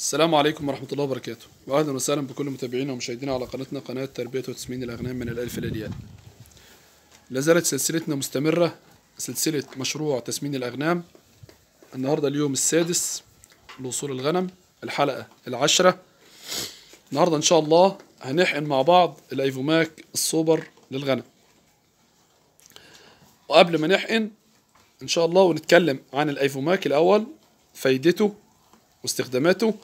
السلام عليكم ورحمة الله وبركاته وأهلا وسهلا بكل متابعينا ومشاهدينا على قناتنا قناة تربية وتسمين الأغنام من الألف إلى الياء لا زالت سلسلتنا مستمرة سلسلة مشروع تسمين الأغنام النهاردة اليوم السادس لوصول الغنم الحلقة العاشرة النهاردة إن شاء الله هنحقن مع بعض الأيفوماك السوبر للغنم وقبل ما نحقن إن شاء الله ونتكلم عن الأيفوماك الأول فايدته واستخداماته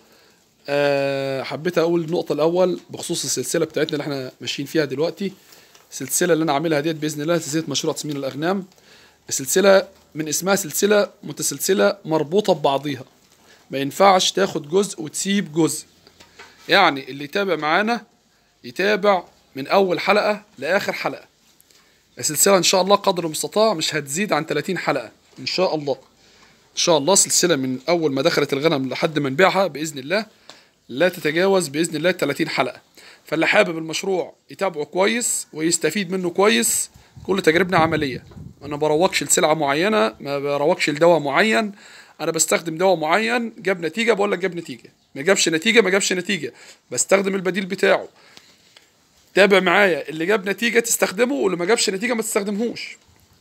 أه حبيت اقول النقطه الاول بخصوص السلسله بتاعتنا اللي احنا ماشيين فيها دلوقتي السلسله اللي انا عاملها ديت باذن الله سلسله مشروع تسمين الاغنام السلسله من اسمها سلسله متسلسله مربوطه ببعضيها ما ينفعش تاخد جزء وتسيب جزء يعني اللي يتابع معانا يتابع من اول حلقه لاخر حلقه السلسله ان شاء الله قدر المستطاع مش هتزيد عن 30 حلقه ان شاء الله ان شاء الله سلسله من اول ما دخلت الغنم لحد ما نبيعها باذن الله لا تتجاوز باذن الله 30 حلقه فاللي حابب المشروع يتابعه كويس ويستفيد منه كويس كل تجربنا عمليه انا بروجش لسلعه معينه ما بروجش لدواء معين انا بستخدم دواء معين جاب نتيجه بقول لك جاب نتيجه ما جابش نتيجه ما جابش نتيجه بستخدم البديل بتاعه تابع معايا اللي جاب نتيجه تستخدمه واللي ما جابش نتيجه ما تستخدمهوش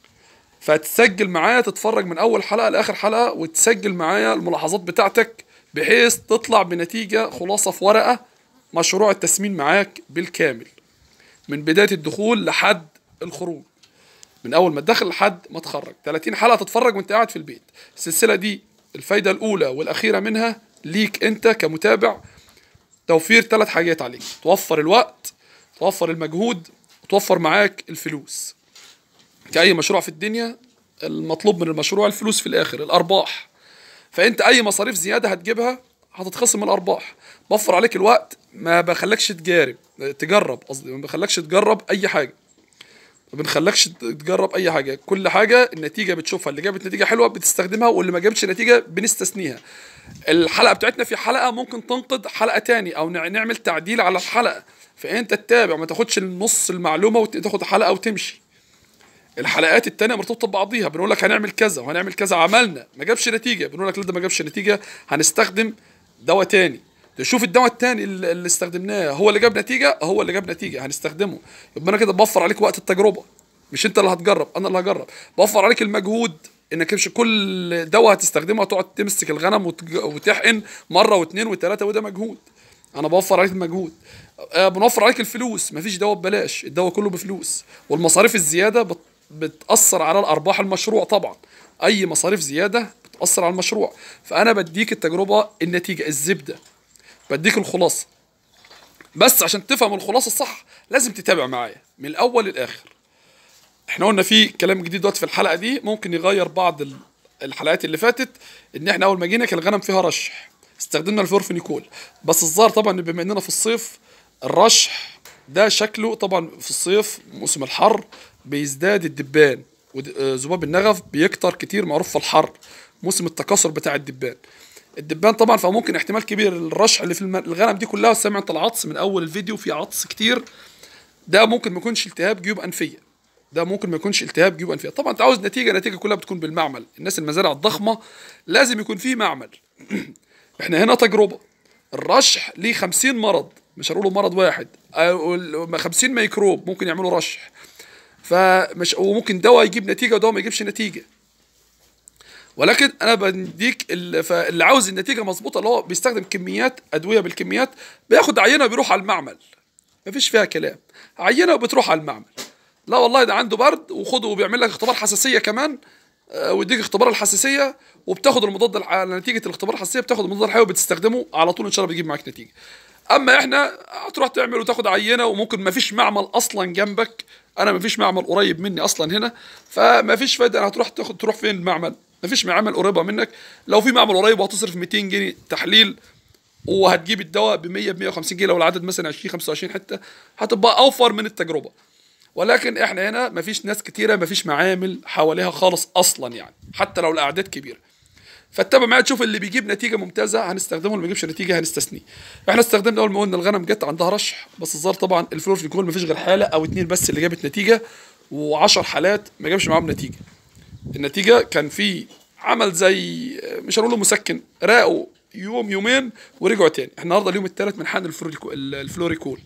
فتسجل معايا تتفرج من اول حلقه لاخر حلقه وتسجل معايا الملاحظات بتاعتك بحيث تطلع بنتيجه خلاصه في ورقه مشروع التسمين معاك بالكامل من بدايه الدخول لحد الخروج من اول ما تدخل لحد ما تخرج 30 حلقه تتفرج وانت قاعد في البيت السلسله دي الفايده الاولى والاخيره منها ليك انت كمتابع توفير ثلاث حاجات عليك توفر الوقت توفر المجهود وتوفر معاك الفلوس كأي مشروع في الدنيا المطلوب من المشروع الفلوس في الآخر الأرباح فأنت أي مصاريف زيادة هتجيبها هتتخصم من الأرباح بوفر عليك الوقت ما بخلكش تجارب تجرب قصدي ما بخلكش تجرب أي حاجة ما بنخلكش تجرب أي حاجة كل حاجة النتيجة بتشوفها اللي جابت نتيجة حلوة بتستخدمها واللي ما جابتش نتيجة بنستثنيها الحلقة بتاعتنا في حلقة ممكن تنقض حلقة تاني أو نعمل تعديل على الحلقة فأنت تتابع ما تاخدش النص المعلومة وتاخد حلقة وتمشي الحلقات التانية مرتبطة ببعضيها بنقول لك هنعمل كذا وهنعمل كذا عملنا ما جابش نتيجة بنقول لك لا ده ما جابش نتيجة هنستخدم دواء تاني تشوف الدواء التاني اللي استخدمناه هو اللي جاب نتيجة هو اللي جاب نتيجة هنستخدمه يبقى انا كده بوفر عليك وقت التجربة مش انت اللي هتجرب انا اللي هجرب بوفر عليك المجهود انك مش كل دواء هتستخدمه هتقعد تمسك الغنم وتحقن مرة واثنين وثلاثة وده مجهود انا بوفر عليك المجهود آه بنوفر عليك الفلوس مفيش دواء ببلاش الدواء كله بفلوس والمصاريف الزيادة بت بتأثر على الأرباح المشروع طبعا أي مصاريف زيادة بتأثر على المشروع فأنا بديك التجربة النتيجة الزبدة بديك الخلاصة بس عشان تفهم الخلاصة الصح لازم تتابع معايا من الأول للآخر احنا قلنا في كلام جديد دلوقتي في الحلقة دي ممكن يغير بعض الحلقات اللي فاتت ان احنا اول ما جينا كان الغنم فيها رشح استخدمنا الفورفينيكول بس الظاهر طبعا بما اننا في الصيف الرشح ده شكله طبعا في الصيف موسم الحر بيزداد الدبان وذباب النغف بيكتر كتير معروف في الحر موسم التكاثر بتاع الدبان الدبان طبعا فممكن احتمال كبير الرشح اللي في الغنم دي كلها سمع انت العطس من اول الفيديو في عطس كتير ده ممكن ما يكونش التهاب جيوب انفيه ده ممكن ما يكونش التهاب جيوب انفيه طبعا انت عاوز نتيجه نتيجه كلها بتكون بالمعمل الناس المزارع الضخمه لازم يكون فيه معمل احنا هنا تجربه الرشح ليه 50 مرض مش هنقوله مرض واحد 50 ميكروب ممكن يعملوا رشح فمش وممكن دواء يجيب نتيجه ودواء ما يجيبش نتيجه ولكن انا بديك اللي عاوز النتيجه مظبوطه اللي هو بيستخدم كميات ادويه بالكميات بياخد عينه بيروح على المعمل مفيش فيها كلام عينه وبتروح على المعمل لا والله ده عنده برد وخده وبيعمل لك اختبار حساسيه كمان ويديك اختبار الحساسيه وبتاخد المضاد على نتيجه الاختبار الحساسيه بتاخد المضاد الحيوي وبتستخدمه على طول ان شاء الله بيجيب معاك نتيجه اما احنا هتروح تعمل وتاخد عينه وممكن ما فيش معمل اصلا جنبك انا ما فيش معمل قريب مني اصلا هنا فما فيش فايده انا هتروح تاخد تروح فين المعمل ما فيش معمل قريبه منك لو في معمل قريب وهتصرف 200 جنيه تحليل وهتجيب الدواء ب 100 ب 150 جنيه لو العدد مثلا 20 25 حته هتبقى اوفر من التجربه ولكن احنا هنا ما فيش ناس كتيره ما فيش معامل حواليها خالص اصلا يعني حتى لو الاعداد كبيره فاتبع معايا تشوف اللي بيجيب نتيجه ممتازه هنستخدمه اللي ما بيجيبش نتيجه هنستثنيه احنا استخدمنا اول ما قلنا الغنم جت عندها رشح بس الظاهر طبعا الفلورفيكول ما فيش غير حاله او اتنين بس اللي جابت نتيجه و10 حالات ما جابش معاهم نتيجه النتيجه كان في عمل زي مش هنقول مسكن راقوا يوم يومين ورجعوا تاني احنا النهارده اليوم الثالث من حقن الفلوريكو- الفلوريكول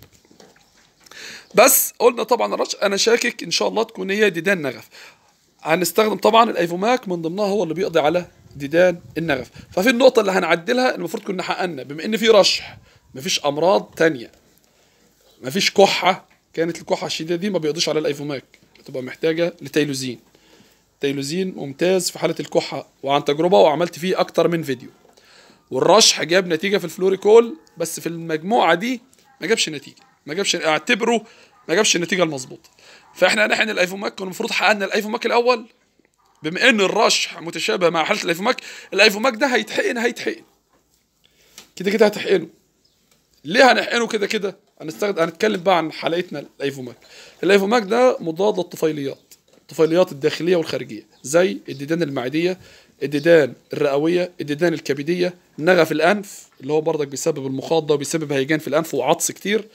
بس قلنا طبعا الرش انا شاكك ان شاء الله تكون هي ديدان نغف هنستخدم طبعا الايفوماك من ضمنها هو اللي بيقضي على ديدان النغف ففي النقطه اللي هنعدلها المفروض كنا حققنا بما ان في رشح مفيش امراض تانية مفيش كحه كانت الكحه الشديده دي ما بيقضيش على الايفوماك بتبقى محتاجه لتيلوزين تيلوزين ممتاز في حاله الكحه وعن تجربه وعملت فيه اكتر من فيديو والرشح جاب نتيجه في الفلوريكول بس في المجموعه دي ما جابش نتيجه ما جابش اعتبره ما جابش النتيجه المظبوطه فاحنا نحن الايفوماك كنا المفروض حققنا الايفوماك الاول بما ان الرشح متشابه مع حاله الايفوماك الايفوماك ده هيتحقن هيتحقن كده كده هتحقنه ليه هنحقنه كده كده هنستخدم هنتكلم بقى عن حلقتنا الايفوماك الايفوماك ده مضاد للطفيليات الطفيليات الداخليه والخارجيه زي الديدان المعديه الديدان الرئويه الديدان الكبديه نغف الانف اللي هو برضك بيسبب المخاط ده وبيسبب هيجان في الانف وعطس كتير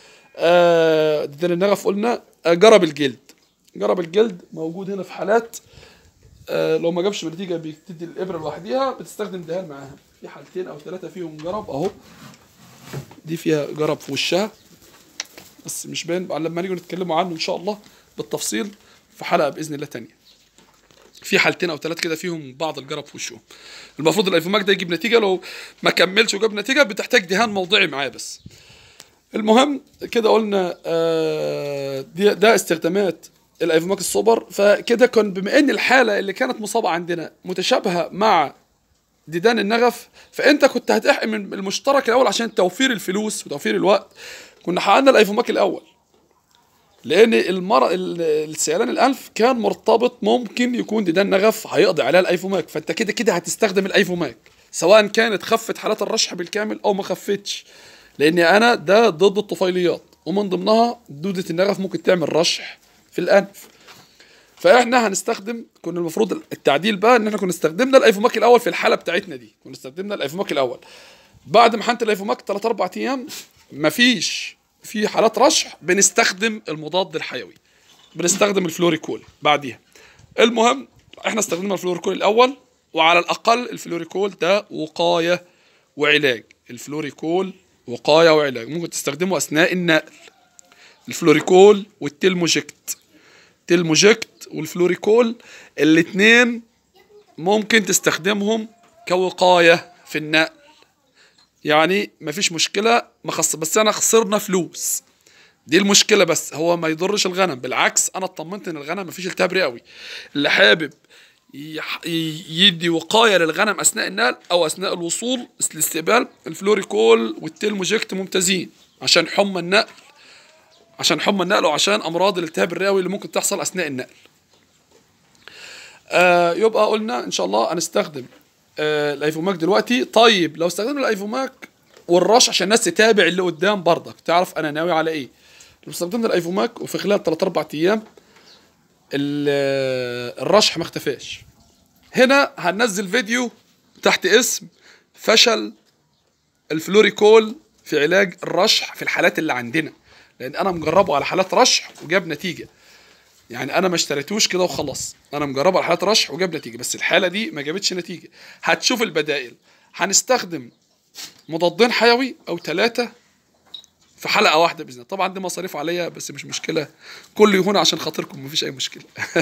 آه ديدان النغف قلنا آه جرب الجلد جرب الجلد موجود هنا في حالات آه لو ما جابش نتيجه بتدي الابره لوحديها بتستخدم دهان معاها في حالتين او ثلاثه فيهم جرب اهو دي فيها جرب في وشها بس مش باين بقى لما نيجي نتكلموا عنه ان شاء الله بالتفصيل في حلقه باذن الله تانية في حالتين او ثلاث كده فيهم بعض الجرب في وشهم المفروض الايفوماك ده يجيب نتيجه لو ما كملش وجاب نتيجه بتحتاج دهان موضعي معاه بس المهم كده قلنا آه دي ده استخدامات الايفوماك السوبر فكده كان بما ان الحاله اللي كانت مصابه عندنا متشابهه مع ديدان النغف فانت كنت هتحقن من المشترك الاول عشان توفير الفلوس وتوفير الوقت كنا حققنا الايفوماك الاول لان المر... ال- السيلان الانف كان مرتبط ممكن يكون ديدان نغف هيقضي عليها الايفوماك فانت كده كده هتستخدم الايفوماك سواء كانت خفت حالات الرشح بالكامل او ما خفتش لاني انا ده ضد الطفيليات ومن ضمنها دوده النغف ممكن تعمل رشح في الانف فاحنا هنستخدم كنا المفروض التعديل بقى ان احنا كنا استخدمنا الايفوماك الاول في الحاله بتاعتنا دي كنا استخدمنا الايفوماك الاول بعد ما حنت الايفوماك 3 4 ايام مفيش في حالات رشح بنستخدم المضاد الحيوي بنستخدم الفلوريكول بعديها المهم احنا استخدمنا الفلوريكول الاول وعلى الاقل الفلوريكول ده وقايه وعلاج الفلوريكول وقايه وعلاج ممكن تستخدمه اثناء النقل الفلوريكول والتلموجكت تلموجكت والفلوريكول الاتنين ممكن تستخدمهم كوقايه في النقل يعني مفيش مشكله ما خص بس انا خسرنا فلوس دي المشكله بس هو ما يضرش الغنم بالعكس انا اطمنت ان الغنم مفيش التهاب رئوي اللي حابب يح- ي- يدي وقايه للغنم اثناء النقل او اثناء الوصول الاستقبال الفلوريكول والتلموجكت ممتازين عشان حمى النقل عشان حمى النقل وعشان امراض الالتهاب الرئوي اللي ممكن تحصل اثناء النقل آه يبقى قلنا ان شاء الله هنستخدم آه الايفوماك دلوقتي طيب لو استخدمنا الايفوماك والرش عشان الناس تتابع اللي قدام برضك تعرف انا ناوي على ايه لو استخدمنا الايفوماك وفي خلال 3 4 ايام ال- الرشح ما اختفاش هنا هننزل فيديو تحت اسم فشل الفلوريكول في علاج الرشح في الحالات اللي عندنا لان انا مجربه على حالات رشح وجاب نتيجه يعني انا ما اشتريتوش كده وخلاص انا مجربه على حالات رشح وجاب نتيجه بس الحاله دي ما جابتش نتيجه هتشوف البدائل هنستخدم مضادين حيوي او ثلاثه في حلقه واحده باذن الله طبعا دي مصاريف عليا بس مش مشكله كله يهون عشان خاطركم مفيش اي مشكله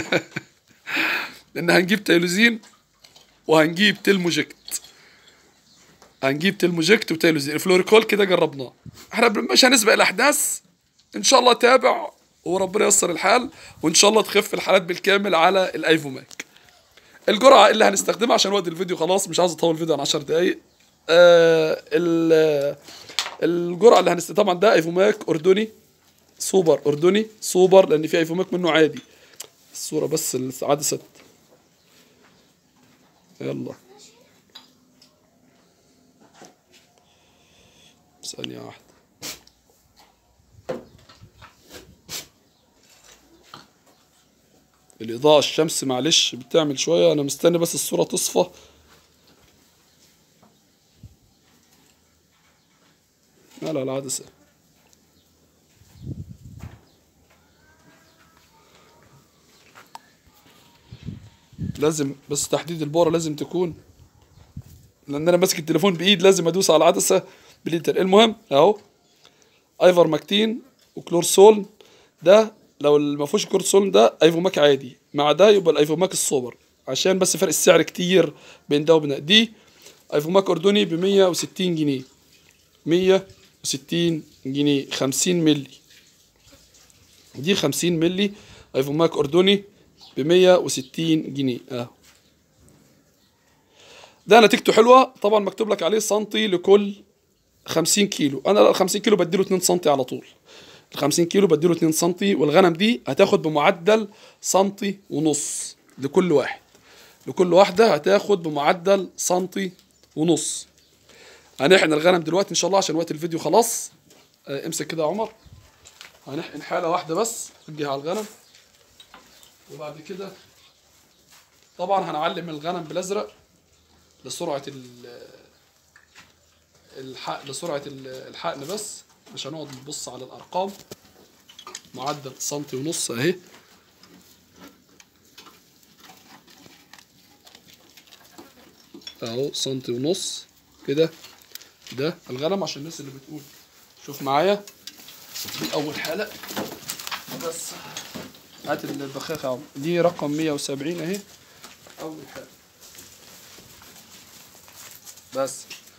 لان هنجيب تيلوزين وهنجيب تلموجكت هنجيب تلموجكت وتيلوزين الفلوريكول كده جربناه احنا مش هنسبق الاحداث ان شاء الله تابع وربنا ييسر الحال وان شاء الله تخف الحالات بالكامل على الايفوماك الجرعه اللي هنستخدمها عشان وقت الفيديو خلاص مش عايز اطول الفيديو عن 10 دقايق آه ال- الجرعه اللي هنستخدمها طبعا ده ايفوماك اردني سوبر اردني سوبر لان في ايفوماك منه عادي الصوره بس عدست يلا ثانية واحدة الإضاءة الشمس معلش بتعمل شوية أنا مستني بس الصورة تصفى لا لا العدسة لازم بس تحديد البورة لازم تكون لان انا ماسك التليفون بايد لازم ادوس على العدسه بالانتر المهم اهو ايفر ماكتين وكلورسول ده لو ما فيهوش كلورسول ده ايفوماك عادي مع ده يبقى الايفوماك السوبر عشان بس فرق السعر كتير بين ده وبين ده دي ايفوماك اردني ب 160 جنيه 160 جنيه 50 مللي دي 50 مللي ايفوماك اردني ب 160 جنيه اهو ده نتيجته حلوه طبعا مكتوب لك عليه سنتي لكل 50 كيلو انا ال 50 كيلو بديله 2 سنتي على طول ال 50 كيلو بديله 2 سنتي والغنم دي هتاخد بمعدل سنتي ونص لكل واحد لكل واحده هتاخد بمعدل سنتي ونص هنحقن الغنم دلوقتي ان شاء الله عشان وقت الفيديو خلاص آه، امسك كده يا عمر هنحقن حاله واحده بس وجهها على الغنم وبعد كده طبعا هنعلم الغنم بالازرق لسرعه ال الحق لسرعه ال- الحقن بس مش هنقعد نبص على الارقام معدل سنتي ونص اهي اهو سنتي ونص كده ده الغنم عشان الناس اللي بتقول شوف معايا دي اول حاله بس هات البخاخه اهو دي رقم 170 اهي اول حاله بس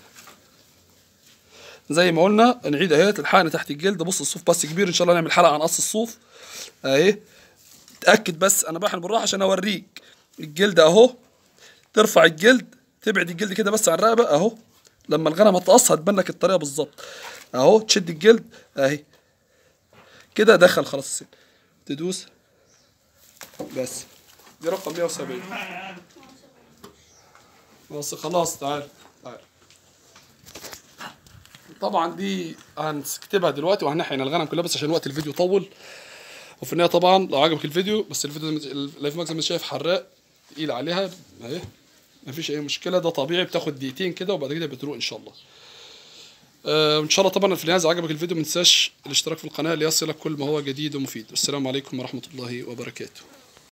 زي ما قلنا نعيد اهيت الحقن تحت الجلد بص الصوف بس كبير ان شاء الله نعمل حلقه عن قص الصوف اهي اتاكد بس انا بحن بالراحه عشان اوريك الجلد اهو ترفع الجلد تبعد الجلد كده بس عن الرقبه اهو لما الغنم هتقص هتبان لك الطريقه بالظبط اهو تشد الجلد اهي كده دخل خلاص السن تدوس بس دي رقم 170 بس خلاص تعال تعال طبعا دي هنكتبها دلوقتي وهنحقن الغنم كلها بس عشان وقت الفيديو طول وفي النهايه طبعا لو عجبك الفيديو بس الفيديو زي ما- اللايف ماكس زي ما انت شايف حراق تقيل عليها اهي مفيش اي مشكله ده طبيعي بتاخد دقيقتين كده وبعد كده بتروق ان شاء الله آه، وان شاء الله طبعا في النهايه اذا عجبك الفيديو ما تنساش الاشتراك في القناه ليصلك كل ما هو جديد ومفيد والسلام عليكم ورحمه الله وبركاته